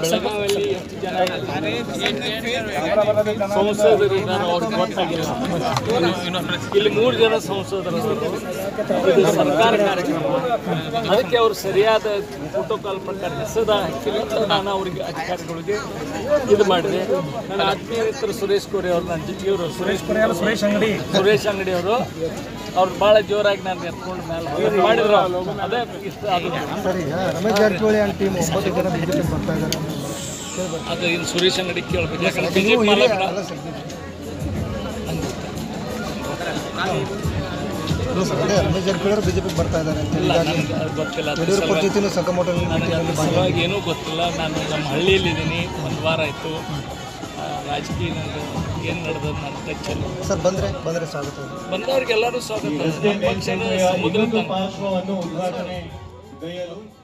ಬೆಳಗಾವಿಯಲ್ಲಿ ಎಷ್ಟು ಜನ ಸಂಸದರಿದ್ದಾರೆ ಅವ್ರಿಗೆ ಗೊತ್ತಾಗಿಲ್ಲ ಇಲ್ಲಿ ಮೂರು ಜನ ಸಂಸದರು ಇದು ಸರ್ಕಾರ ಕಾರ್ಯಕ್ರಮ ಅದಕ್ಕೆ ಅವರು ಸರಿಯಾದ ಪ್ರೋಟೋಕಾಲ್ ಪ್ರಕಾರ ಹೆಸರು ಹಾಕಿಲ್ಲ ಅಂತ ನಾನು ಅವರಿಗೆ ಅಧಿಕಾರಿಗಳಿಗೆ ಇದು ಮಾಡಿದೆ ನನ್ನ ಆತ್ಮೀಯ ಮಿತ್ರ ಸುರೇಶ್ ಕೋರಿ ಅವರು ನನ್ನ ಇವರು ಸುರೇಶ್ ಕೋರಿ ಸುರೇಶ್ ಅಂಗಡಿ ಸುರೇಶ್ ಅಂಗಡಿ ಅವರು ಅವ್ರು ಭಾಳ ಜೋರಾಗಿ ನಾನು ಎತ್ಕೊಂಡು ಮೇಲೆ ಮಾಡಿದ್ರು ಅದೇ ಇಷ್ಟ ಅದು ಸರ್ ಈಗ ರಮೇಶ್ ಜಾರಕಿಹೊಳಿ ಅಂಡ್ ಟೀಮ್ ಒಂಬತ್ತು ಜನ ಬಿಜೆಪಿ ಬರ್ತಾ ಇದ್ದಾರೆ ಅದು ಇನ್ನು ಸುರೇಶ್ ಅಂಗಡಿ ಕೇಳ್ಬೇಕು ಯಾಕಂದ್ರೆ ಬಿಜೆಪಿ ಮಾಲಕರ ಅಲ್ಲ ಸರ್ ಇಲ್ಲ ಸರ್ ಅದೇ ರಮೇಶ್ ಜಾರಕಿಹೊಳಿ ಅವರು ಬಿಜೆಪಿಗೆ ಬರ್ತಾ ಇದ್ದಾರೆ ಅಂತ ಇಲ್ಲ ಹೀಗಾಗಿ ನನಗೆ ಅದು ಗೊತ್ತಿಲ್ಲ ಅದ್ರ ಯಡಿಯೂರಪ್ಪ ಸಲುವಾಗಿ- ಜೊತೆನೂ ಸಂಗಮೋಟ ನನಗೆ ಅದ್ರ ಸಲುವಾಗಿ ಏನೂ ಗೊತ್ತಿಲ್ಲ ನಾನು ನಮ್ಮ ಹಳ್ಳಿಯಲ್ಲಿದ್ದೀನಿ ಒಂದು ವಾರ ಆಯಿತು ರಾಜಕೀಯ ನನಗೆ ಏನು ನಡೆದದ್ದು ನನ್ನ ಟಚ್ಚಲ್ಲಿ ಸರ್ ಬಂದರೆ ಬಂದರೆ ಸ್ವಾಗತ ಬಂದವ್ರಿಗೆಲ್ಲರೂ ಸ್ವಾಗತ ನಮ್ಮ ಪಕ್ಷದ ಸಮುದ್ರ ಪಾರ್ಶ್ವವನ್ನು ಉದ್ಘಾಟನೆ ಗೈಯಲು